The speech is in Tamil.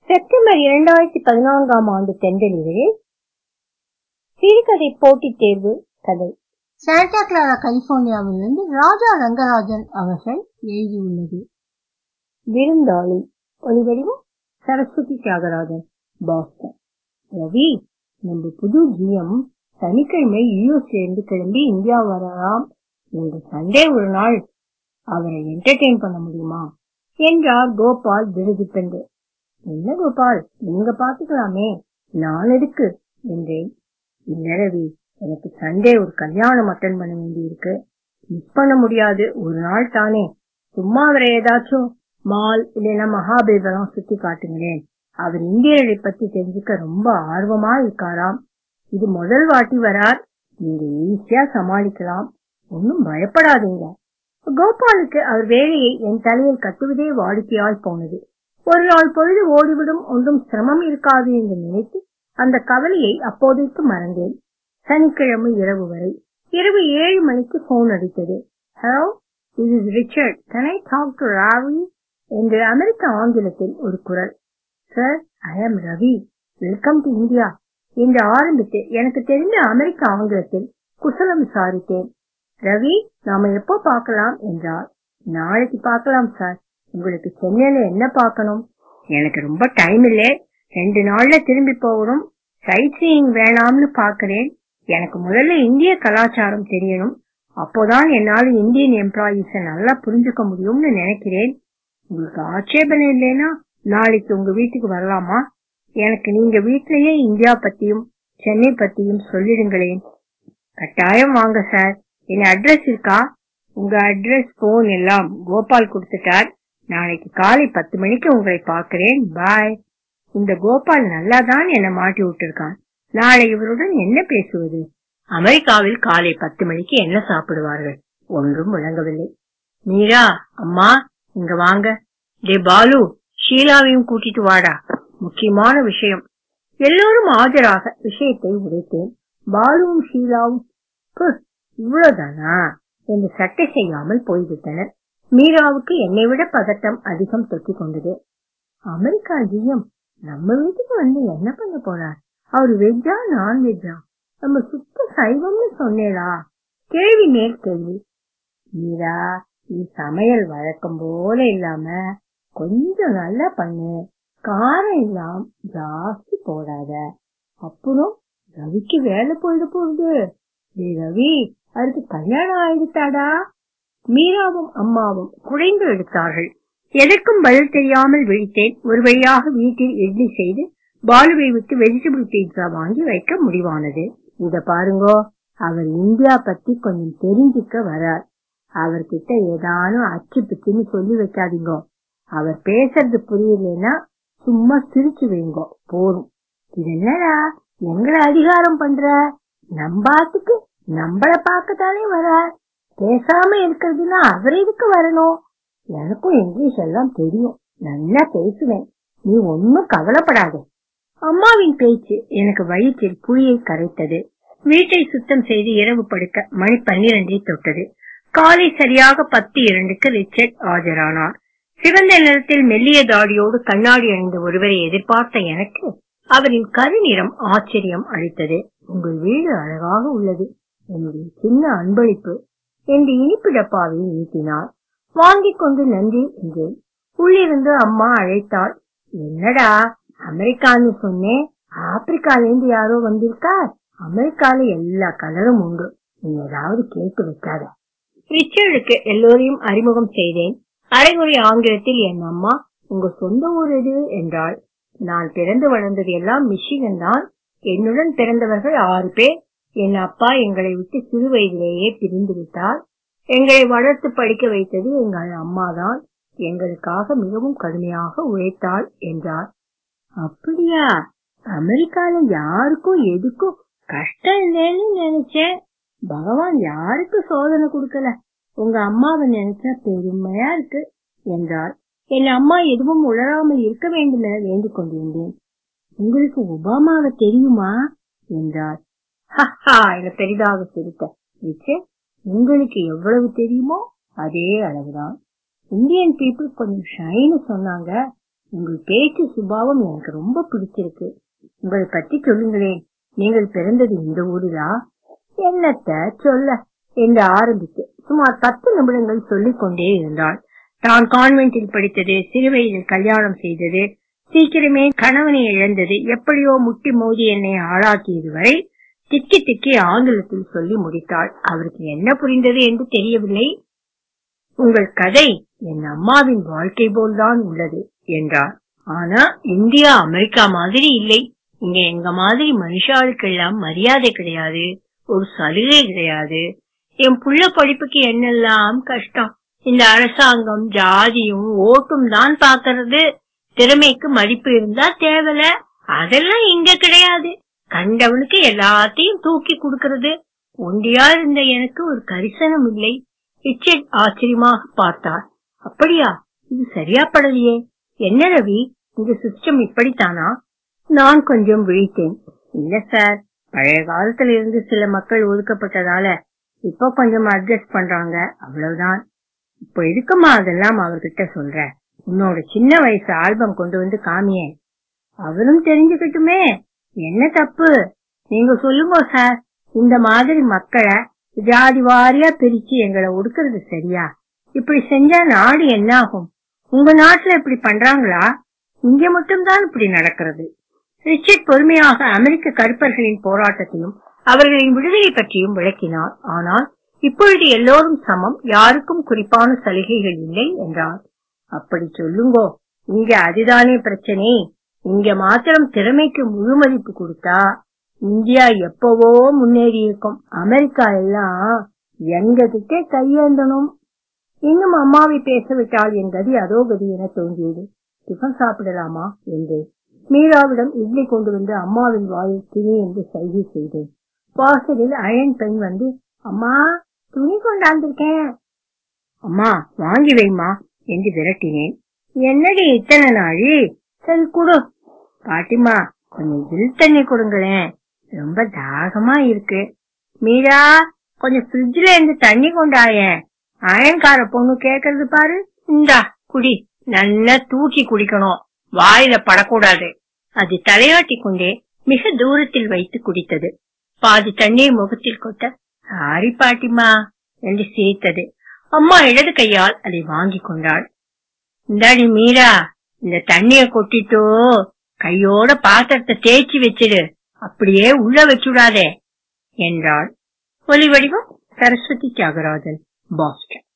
செப்டம்பர் இரண்டாயிரத்தி பதினான்காம் ஆண்டு தென்றலிதழில் சிறுகதை போட்டித் தேர்வு கதை சாண்டா கிளாரா கலிபோர்னியாவிலிருந்து ராஜா ரங்கராஜன் அவர்கள் எழுதியுள்ளது விருந்தாளி ஒளிவடிவம் சரஸ்வதி தியாகராஜன் பாஸ்டன் ரவி நம்ம புது ஜிஎம் சனிக்கிழமை யூஎஸ்ல இருந்து கிளம்பி இந்தியா வரலாம் இந்த சண்டே ஒரு நாள் அவரை என்டர்டெயின் பண்ண முடியுமா என்றார் கோபால் திடுதிப்பென்று என்ன கோபால் நீங்க பாத்துக்கலாமே நான் எதுக்கு என்றேன் இல்ல ரவி எனக்கு சண்டே ஒரு கல்யாணம் அட்டன் பண்ண வேண்டி இருக்கு மிஸ் பண்ண முடியாது ஒரு நாள் தானே சும்மா அவரை ஏதாச்சும் மால் இல்லைன்னா மகாபலிபுரம் சுத்தி காட்டுங்களேன் அவர் இந்தியர்களை பத்தி தெரிஞ்சுக்க ரொம்ப ஆர்வமா இருக்காராம் இது முதல் வாட்டி வரார் நீங்க ஈஸியா சமாளிக்கலாம் ஒன்னும் பயப்படாதீங்க கோபாலுக்கு அவர் வேலையை என் தலையில் கட்டுவதே வாடிக்கையாய் போனது ஒரு நாள் பொழுது ஓடிவிடும் ஒன்றும் சிரமம் இருக்காது என்று நினைத்து அந்த கவலையை அப்போதைக்கு மறந்தேன் சனிக்கிழமை இரவு வரை இரவு ஏழு மணிக்கு போன் அடித்தது hello this is Richard can I talk to Ravi என்று அமெரிக்க ஆங்கிலத்தில் ஒரு குரல் sir I am Ravi welcome to India என்று ஆரம்பித்து எனக்கு தெரிந்த அமெரிக்க ஆங்கிலத்தில் குசலம் விசாரித்தேன் ரவி நாம எப்போ பார்க்கலாம் என்றார் நாளைக்கு பார்க்கலாம் சார் உங்களுக்கு சென்னையில என்ன பார்க்கணும் எனக்கு ரொம்ப டைம் இல்லே ரெண்டு நாள்ல திரும்பி போகணும் சைட் சீயிங் வேணாம்னு பாக்குறேன் எனக்கு முதல்ல இந்திய கலாச்சாரம் தெரியணும் அப்போதான் என்னால இந்தியன் எம்ப்ளாயீஸ நல்லா புரிஞ்சுக்க முடியும்னு நினைக்கிறேன் உங்களுக்கு ஆட்சேபனை இல்லைன்னா நாளைக்கு உங்க வீட்டுக்கு வரலாமா எனக்கு நீங்க வீட்லயே இந்தியா பத்தியும் சென்னை பத்தியும் சொல்லிடுங்களேன் கட்டாயம் வாங்க சார் என் அட்ரஸ் இருக்கா உங்க அட்ரஸ் போன் எல்லாம் கோபால் கொடுத்துட்டார் நாளைக்கு காலை பத்து மணிக்கு உங்களை பார்க்கிறேன் பாய் இந்த கோபால் நல்லாதான் என்ன மாட்டி விட்டுருக்கான் நாளை இவருடன் என்ன பேசுவது அமெரிக்காவில் காலை பத்து மணிக்கு என்ன சாப்பிடுவார்கள் ஒன்றும் விளங்கவில்லை மீரா அம்மா இங்க வாங்க டே பாலு ஷீலாவையும் கூட்டிட்டு வாடா முக்கியமான விஷயம் எல்லோரும் ஆஜராக விஷயத்தை உடைத்தேன் பாலுவும் ஷீலாவும் "புh, இவ்வளவுதானா என்று சட்டை செய்யாமல் போய்விட்டனர் மீராவுக்கு என்னை விட பதட்டம் அதிகம் தொத்திக் கொண்டது அமெரிக்கா ஜிஎம் நம்ம வீட்டுக்கு வந்து என்ன பண்ண போறார் அவர் வெஜ்ஜா நான் வெஜ்ஜா நம்ம சுத்த சைவம்னு சொன்னேடா கேள்வி மேல் கேள்வி மீரா நீ சமையல் வழக்கம் போல இல்லாம கொஞ்சம் நல்லா பண்ணு காரம் இல்லாம ஜாஸ்தி போடாத அப்புறம் ரவிக்கு வேலை போயிட போகுது டேய் ரவி அதுக்கு கல்யாணம் ஆயிடுத்தாடா மீராவும் அம்மாவும் குறைந்து எடுத்தார்கள் எதற்கும் பதில் தெரியாமல் விழித்தேன் ஒரு வழியாக வீட்டில் இட்லி செய்து பாலுவை விட்டு வெஜிடபிள் பீட்சா வாங்கி வைக்க முடிவானது இத பாருங்கோ அவர் இந்தியா பத்தி கொஞ்சம் தெரிஞ்சுக்க வரார் அவர்கிட்ட ஏதானும் அச்சு பிச்சுன்னு சொல்லி வைக்காதீங்கோ அவர் பேசுறது புரியலன்னா சும்மா சிரிச்சு வைங்கோ போதும் இது என்னடா எங்களை அதிகாரம் பண்ற நம்பாத்துக்கு நம்மள பார்க்கத்தானே வரார் பேசாம இருக்கிறதுனா அவர் எதுக்கு வரணும் எனக்கும் இங்கிலீஷ் எல்லாம் தெரியும் நல்லா பேசுவேன் நீ ஒன்னும் கவலைப்படாதே அம்மாவின் பேச்சு எனக்கு வயிற்றில் புளியை கரைத்தது வீட்டை சுத்தம் செய்து இரவு படுக்க மணி பன்னிரண்டை தொட்டது காலை சரியாக பத்து இரண்டுக்கு ரிச்சர்ட் ஆஜரானார் சிவந்த நிறத்தில் மெல்லிய தாடியோடு கண்ணாடி அணிந்த ஒருவரை எதிர்பார்த்த எனக்கு அவரின் கருநிறம் ஆச்சரியம் அளித்தது உங்கள் வீடு அழகாக உள்ளது என்னுடைய சின்ன அன்பளிப்பு என்று இனிப்பு டப்பாவை நீட்டினார் வாங்கிக் கொண்டு நன்றி என்றேன் உள்ளிருந்து அம்மா அழைத்தாள் என்னடா அமெரிக்கான்னு சொன்னேன் ஆப்பிரிக்கால இருந்து யாரோ வந்திருக்கார் அமெரிக்கால எல்லா கலரும் உண்டு நீ ஏதாவது கேட்டு வைக்காத ரிச்சர்டுக்கு எல்லோரையும் அறிமுகம் செய்தேன் அரைகுறை ஆங்கிலத்தில் என் அம்மா உங்க சொந்த ஊர் எது என்றாள் நான் பிறந்து வளர்ந்தது எல்லாம் மிஷிகன் தான் என்னுடன் பிறந்தவர்கள் ஆறு பேர் என் அப்பா எங்களை விட்டு சிறு வயதிலேயே பிரிந்து விட்டார் எங்களை வளர்த்து படிக்க வைத்தது எங்கள் அம்மாதான் எங்களுக்காக மிகவும் கடுமையாக உழைத்தாள் என்றார் அப்படியா அமெரிக்கால யாருக்கும் எதுக்கும் கஷ்டம் இல்லைன்னு நினைச்சேன் பகவான் யாருக்கு சோதனை கொடுக்கல உங்க அம்மாவை நினைச்சா பெருமையா இருக்கு என்றார் என் அம்மா எதுவும் உளராமல் இருக்க வேண்டும் என வேண்டிக் கொண்டிருந்தேன் உங்களுக்கு ஒபாமாவை தெரியுமா என்றார் ஹஹா என பெரிதாக சிரித்த உங்களுக்கு எவ்வளவு தெரியுமோ அதே அளவுதான் இந்தியன் பீப்புள் கொஞ்சம் ஷைன்னு சொன்னாங்க உங்கள் பேச்சு சுபாவம் எனக்கு ரொம்ப பிடிச்சிருக்கு உங்களை பற்றி சொல்லுங்களேன் நீங்கள் பிறந்தது இந்த ஊரிலா என்னத்த சொல்ல என்று ஆரம்பித்து சுமார் பத்து நிமிடங்கள் சொல்லிக் கொண்டே இருந்தாள் தான் கான்வென்ட்டில் படித்தது சிறுவயதில் கல்யாணம் செய்தது சீக்கிரமே கணவனை இழந்தது எப்படியோ முட்டி மோதி என்னை ஆளாக்கியது வரை திக்கி திக்கி ஆங்கிலத்தில் சொல்லி முடித்தாள் அவருக்கு என்ன புரிந்தது என்று தெரியவில்லை உங்கள் கதை என் அம்மாவின் வாழ்க்கை போல்தான் உள்ளது என்றார் ஆனா இந்தியா அமெரிக்கா மாதிரி இல்லை இங்க எங்க மாதிரி மனுஷாளுக்கெல்லாம் மரியாதை கிடையாது ஒரு சலுகை கிடையாது என் புள்ள படிப்புக்கு என்னெல்லாம் கஷ்டம் இந்த அரசாங்கம் ஜாதியும் ஓட்டும் தான் பாக்குறது திறமைக்கு மதிப்பு இருந்தா தேவல அதெல்லாம் இங்க கிடையாது கண்டவனுக்கு எல்லாத்தையும் தூக்கி கொடுக்கறது ஒண்டியா இருந்த எனக்கு ஒரு கரிசனம் இல்லை ரிச்சர்ட் ஆச்சரியமாக பார்த்தார் அப்படியா இது சரியா படலையே என்ன ரவி இந்த சிஸ்டம் இப்படித்தானா நான் கொஞ்சம் விழித்தேன் இல்ல சார் பழைய காலத்துல இருந்து சில மக்கள் ஒதுக்கப்பட்டதால இப்ப கொஞ்சம் அட்ஜஸ்ட் பண்றாங்க அவ்வளவுதான் இப்ப இருக்குமா அதெல்லாம் அவர்கிட்ட சொல்ற உன்னோட சின்ன வயசு ஆல்பம் கொண்டு வந்து காமியே அவரும் தெரிஞ்சுக்கட்டுமே என்ன தப்பு நீங்க சொல்லுங்க சார் இந்த மாதிரி மக்களை ஜாதி வாரியா பிரிச்சு எங்களை ஒடுக்குறது சரியா இப்படி செஞ்சா நாடு என்ன ஆகும் உங்க நாட்டுல இப்படி பண்றாங்களா இங்க மட்டும்தான் இப்படி நடக்கிறது ரிச்சர்ட் பொறுமையாக அமெரிக்க கருப்பர்களின் போராட்டத்தையும் அவர்களின் விடுதலை பற்றியும் விளக்கினார் ஆனால் இப்பொழுது எல்லோரும் சமம் யாருக்கும் குறிப்பான சலுகைகள் இல்லை என்றார் அப்படி சொல்லுங்கோ இங்க அதுதானே பிரச்சனை இங்க மாத்திரம் திறமைக்கு முழு மதிப்பு கொடுத்தா இந்தியா எப்பவோ முன்னேறி இருக்கும் அமெரிக்கா எல்லாம் எங்க கிட்டே கையேந்தணும் இன்னும் அம்மாவை பேச விட்டால் என் கதி அதோ கதி என தோன்றியது டிஃபன் சாப்பிடலாமா என்று மீராவிடம் இட்லி கொண்டு வந்து அம்மாவின் வாயில் திணி என்று சைகை செய்தேன் வாசலில் அயன் பெண் வந்து அம்மா துணி கொண்டாந்திருக்கேன் அம்மா வாங்கி வைமா என்று விரட்டினேன் என்னடி இத்தனை நாளி சரி கொடு பாட்டிமா கொஞ்சம் ஜில் தண்ணி கொடுங்களேன் ரொம்ப தாகமா இருக்கு மீரா கொஞ்சம் ஃப்ரிட்ஜ்ல இருந்து தண்ணி கொண்டாயேன் அயன்கார பொண்ணு கேக்குறது பாரு இந்தா குடி நல்லா தூக்கி குடிக்கணும் வாயில படக்கூடாது அது தலையாட்டி கொண்டே மிக தூரத்தில் வைத்து குடித்தது பாதி தண்ணீர் முகத்தில் கொட்ட சாரி பாட்டிமா என்று சிரித்தது அம்மா இடது கையால் அதை வாங்கி கொண்டாள் இந்தாடி மீரா இந்த தண்ணிய கொட்டிட்டோ கையோட பாத்திரத்தை தேய்ச்சி வச்சிடு அப்படியே உள்ள வச்சுடாதே என்றாள் ஒலி வடிவம் சரஸ்வதி தியாகராஜன் பாஸ்டன்